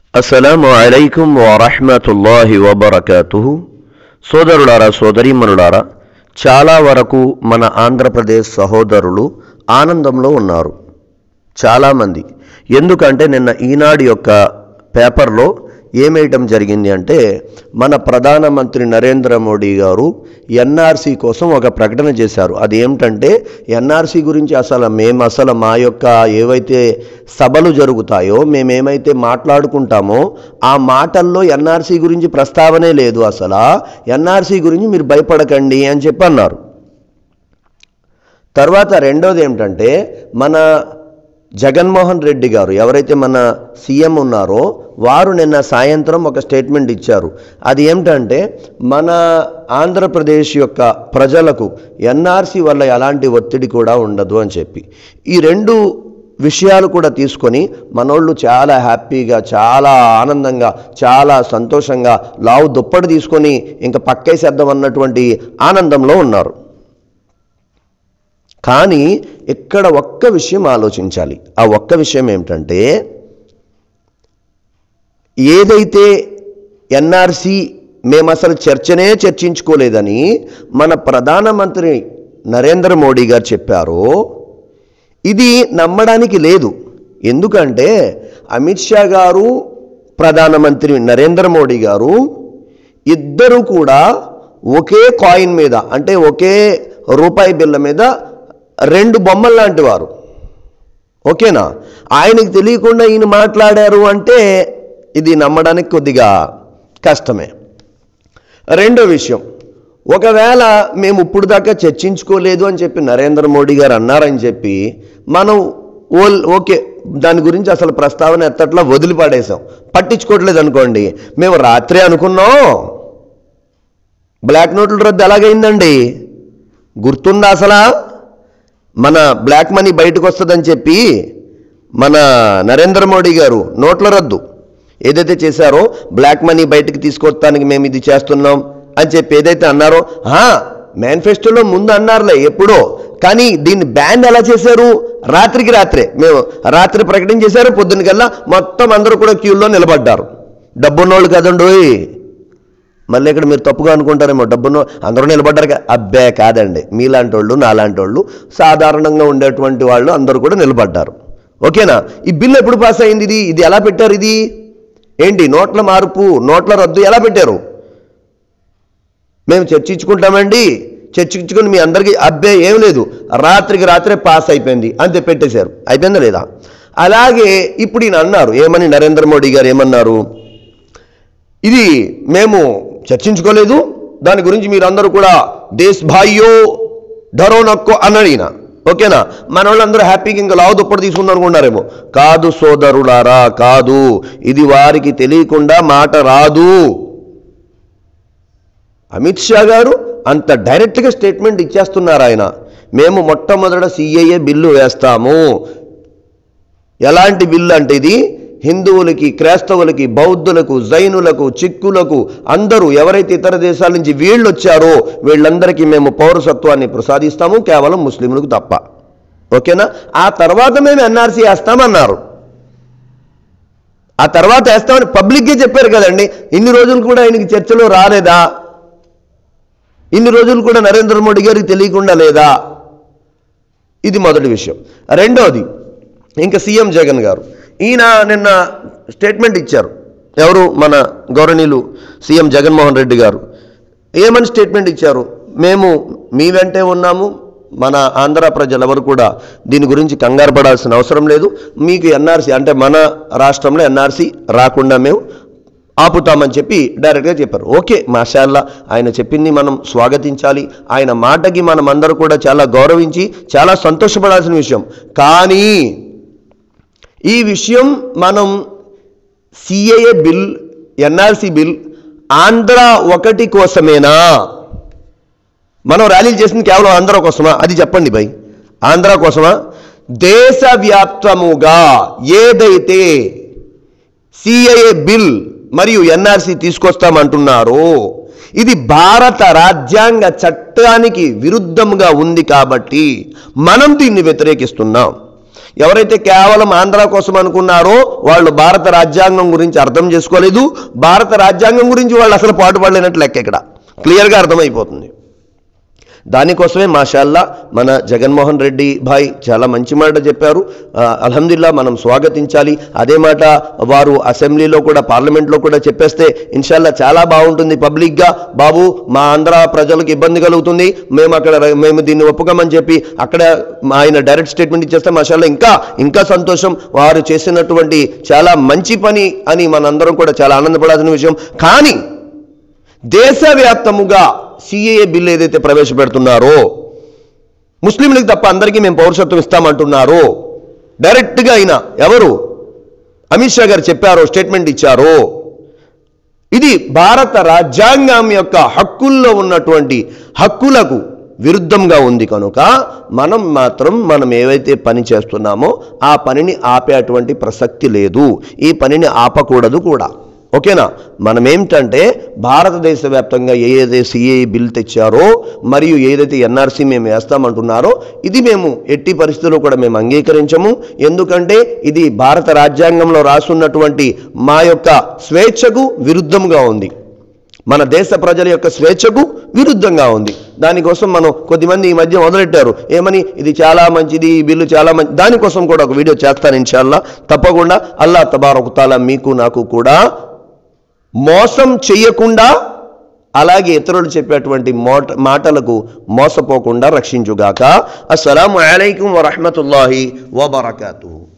అస్సలాము అలైకుం వరహ్మతుల్లాహి వబర్కాతుహు సోదరులారా సోదరీమణులారా చాలా వరకు మన ఆంధ్రప్రదేశ్ సహోదరులు ఆనందంలో ఉన్నారు చాలామంది ఎందుకంటే నిన్న ఈనాడు యొక్క పేపర్లో ఏమేయటం జరిగింది అంటే మన ప్రధానమంత్రి నరేంద్ర మోడీ గారు ఎన్ఆర్సీ కోసం ఒక ప్రకటన చేశారు అది ఏమిటంటే ఎన్ఆర్సీ గురించి అసలు మేము అసలు మా యొక్క ఏవైతే సభలు జరుగుతాయో మేమేమైతే మాట్లాడుకుంటామో ఆ మాటల్లో ఎన్ఆర్సీ గురించి ప్రస్తావనే లేదు అసలు ఎన్ఆర్సీ గురించి మీరు భయపడకండి అని చెప్పి అన్నారు తర్వాత రెండోది ఏమిటంటే మన జగన్మోహన్ రెడ్డి గారు ఎవరైతే మన సీఎం ఉన్నారో వారు నిన్న సాయంత్రం ఒక స్టేట్మెంట్ ఇచ్చారు అది ఏమిటంటే మన ఆంధ్రప్రదేశ్ యొక్క ప్రజలకు ఎన్ఆర్సీ వల్ల ఎలాంటి ఒత్తిడి కూడా ఉండదు అని చెప్పి ఈ రెండు విషయాలు కూడా తీసుకొని మనోళ్ళు చాలా హ్యాపీగా చాలా ఆనందంగా చాలా సంతోషంగా లావు దుప్పటి తీసుకొని ఇంకా పక్కేసేద్దాం అన్నటువంటి ఆనందంలో ఉన్నారు కానీ ఇక్కడ ఒక్క విషయం ఆలోచించాలి ఆ ఒక్క విషయం ఏమిటంటే ఏదైతే ఎన్ఆర్సి మేము అసలు చర్చనే చర్చించుకోలేదని మన ప్రధానమంత్రి నరేంద్ర మోడీ గారు చెప్పారో ఇది నమ్మడానికి లేదు ఎందుకంటే అమిత్ షా గారు ప్రధానమంత్రి నరేంద్ర మోడీ గారు ఇద్దరు కూడా ఒకే కాయిన్ మీద అంటే ఒకే రూపాయి బిల్ల మీద రెండు బొమ్మలు లాంటి వారు ఓకేనా ఆయనకి తెలియకుండా ఈయన మాట్లాడారు అంటే ఇది నమ్మడానికి కొద్దిగా కష్టమే రెండో విషయం ఒకవేళ మేము ఇప్పుడు దాకా చర్చించుకోలేదు అని చెప్పి నరేంద్ర మోడీ గారు అన్నారని చెప్పి మనం ఓ ఓకే దాని గురించి అసలు ప్రస్తావన ఎత్తట్లా వదిలిపడేసాం పట్టించుకోవట్లేదు అనుకోండి మేము రాత్రే అనుకున్నాం బ్లాక్ నోట్ల రద్దు ఎలాగైందండి గుర్తుందా అసలా మన బ్లాక్ మనీ బయటకు వస్తుందని చెప్పి మన నరేంద్ర మోడీ గారు నోట్ల రద్దు ఏదైతే చేశారో బ్లాక్ మనీ బయటకు తీసుకొస్తానికి మేము ఇది చేస్తున్నాం అని చెప్పి ఏదైతే అన్నారో మేనిఫెస్టోలో ముందు అన్నారులే ఎప్పుడో కానీ దీన్ని బ్యాన్ ఎలా చేశారు రాత్రికి రాత్రే మేము రాత్రి ప్రకటన చేశారు పొద్దున్న కల్లా మొత్తం అందరూ కూడా క్యూలో నిలబడ్డారు డబ్బున్నోళ్ళు కదండోయ్ మళ్ళీ ఇక్కడ మీరు తప్పుగా అనుకుంటారేమో డబ్బును అందరూ నిలబడ్డారు కదా అబ్బే కాదండి మీలాంటి వాళ్ళు నాలాంటి వాళ్ళు సాధారణంగా ఉండేటువంటి వాళ్ళు అందరూ కూడా నిలబడ్డారు ఓకేనా ఈ బిల్లు ఎప్పుడు పాస్ అయింది ఇది ఇది ఎలా పెట్టారు ఇది ఏంటి నోట్ల మార్పు నోట్ల రద్దు ఎలా పెట్టారు మేము చర్చించుకుంటామండి చర్చించుకుని మీ అందరికీ అబ్బే ఏం లేదు రాత్రికి రాత్రే పాస్ అయిపోయింది అంతే పెట్టేశారు అయిపోయిందా లేదా అలాగే ఇప్పుడు ఈయన అన్నారు ఏమని నరేంద్ర మోడీ గారు ఏమన్నారు ఇది మేము చర్చించుకోలేదు దాని గురించి మీరందరూ కూడా దేశ్ భాయ్యో ధరో నక్కో అన్నాడు ఈయన ఓకేనా మన వాళ్ళందరూ హ్యాపీగా ఇంకా లావు దుప్పటి తీసుకుందాం అనుకున్నారేమో కాదు సోదరులారా కాదు ఇది వారికి తెలియకుండా మాట రాదు అమిత్ షా గారు అంత డైరెక్ట్గా స్టేట్మెంట్ ఇచ్చేస్తున్నారు ఆయన మేము మొట్టమొదట సిఏఏ బిల్లు వేస్తాము ఎలాంటి బిల్లు అంటే ఇది హిందువులకి క్రైస్తవులకి బౌద్ధులకు జైనులకు చిక్కులకు అందరూ ఎవరైతే ఇతర దేశాల నుంచి వీళ్ళు వచ్చారో వీళ్ళందరికీ మేము పౌరసత్వాన్ని ప్రసాదిస్తాము కేవలం ముస్లింలకు తప్ప ఓకేనా ఆ తర్వాత మేము ఎన్ఆర్సీ వేస్తామన్నారు ఆ తర్వాత వేస్తామని పబ్లిక్గా చెప్పారు కదండి ఇన్ని రోజులు కూడా ఆయనకి చర్చలో రాలేదా ఇన్ని రోజులు కూడా నరేంద్ర మోడీ గారికి తెలియకుండా లేదా ఇది మొదటి విషయం రెండోది ఇంకా సీఎం జగన్ గారు ఈయన నిన్న స్టేట్మెంట్ ఇచ్చారు ఎవరు మన గౌరవనీయులు సీఎం జగన్మోహన్ రెడ్డి గారు ఏమని స్టేట్మెంట్ ఇచ్చారు మేము మీ వెంటే ఉన్నాము మన ఆంధ్ర ప్రజలెవరు కూడా దీని గురించి కంగారు పడాల్సిన అవసరం లేదు మీకు ఎన్ఆర్సీ అంటే మన రాష్ట్రంలో ఎన్ఆర్సీ రాకుండా మేము ఆపుతామని చెప్పి డైరెక్ట్గా చెప్పారు ఓకే మాషాల్లా ఆయన చెప్పింది మనం స్వాగతించాలి ఆయన మాటకి మనం అందరూ కూడా చాలా గౌరవించి చాలా సంతోషపడాల్సిన విషయం కానీ ఈ విషయం మనం CAA bill NRC bill Andhra ఒకటి కోసమేనా మనం ర్యాలీలు చేసింది కేవలం ఆంధ్ర కోసమా అది చెప్పండి భయ్ ఆంధ్ర కోసమా దేశవ్యాప్తముగా ఏదైతే సిఏఏ బిల్ మరియు ఎన్ఆర్సి తీసుకొస్తామంటున్నారో ఇది భారత రాజ్యాంగ చట్టానికి విరుద్ధంగా ఉంది కాబట్టి మనం దీన్ని వ్యతిరేకిస్తున్నాం ఎవరైతే కేవలం ఆంధ్ర కోసం అనుకున్నారో వాళ్ళు భారత రాజ్యాంగం గురించి అర్థం చేసుకోలేదు భారత రాజ్యాంగం గురించి వాళ్ళు అసలు పాటుపడలేనట్లు లెక్క ఇక్కడ క్లియర్గా అర్థమైపోతుంది దానికోసమే మాషాల్లా మన జగన్మోహన్ రెడ్డి భాయ్ చాలా మంచి మాట చెప్పారు ఆ, అల్హమ్దుల్లా మనం స్వాగతించాలి అదే మాట వారు అసెంబ్లీలో కూడా పార్లమెంట్లో కూడా చెప్పేస్తే ఇన్షాల్లా చాలా బాగుంటుంది పబ్లిక్గా బాబు మా ఆంధ్ర ప్రజలకు ఇబ్బంది కలుగుతుంది మేము అక్కడ మేము దీన్ని ఒప్పుకోమని చెప్పి అక్కడ ఆయన డైరెక్ట్ స్టేట్మెంట్ ఇచ్చేస్తే మాషాల్లా ఇంకా ఇంకా సంతోషం వారు చేసినటువంటి చాలా మంచి పని అని మనందరం కూడా చాలా ఆనందపడాల్సిన విషయం కానీ దేశవ్యాప్తముగా సిఏఏ బిల్ ఏదైతే ప్రవేశపెడుతున్నారో ముస్లింలకు తప్ప అందరికీ మేము పౌరసత్వం ఇస్తామంటున్నారో డైరెక్ట్గా అయినా ఎవరు అమిత్ షా గారు చెప్పారో స్టేట్మెంట్ ఇచ్చారో ఇది భారత రాజ్యాంగం యొక్క హక్కుల్లో ఉన్నటువంటి హక్కులకు విరుద్ధంగా ఉంది కనుక మనం మాత్రం మనం ఏవైతే పని చేస్తున్నామో ఆ పనిని ఆపేటువంటి ప్రసక్తి లేదు ఈ పనిని ఆపకూడదు కూడా ఓకేనా మనం ఏమిటంటే భారతదేశ వ్యాప్తంగా ఏ ఏదైతే సిఏ బిల్ తెచ్చారో మరియు ఏదైతే ఎన్ఆర్సీ మేము వేస్తామంటున్నారో ఇది మేము ఎట్టి పరిస్థితుల్లో కూడా మేము అంగీకరించము ఎందుకంటే ఇది భారత రాజ్యాంగంలో రాసున్నటువంటి మా యొక్క స్వేచ్ఛకు విరుద్ధంగా ఉంది మన దేశ ప్రజల యొక్క స్వేచ్ఛకు విరుద్ధంగా ఉంది దానికోసం మనం కొద్దిమంది ఈ మధ్య మొదలెట్టారు ఏమని ఇది చాలా మంచిది ఈ బిల్లు చాలా మంచి దానికోసం కూడా ఒక వీడియో చేస్తాను ఇన్షాల్లా తప్పకుండా అల్లా తబారకుతాలా మీకు నాకు కూడా మోసం చెయ్యకుండా అలాగే ఇతరులు చెప్పేటువంటి మోట మాటలకు మోసపోకుండా రక్షించుగాక అస్సలం అలైకుం వరహమతుల్లాహి వబర్కాతూ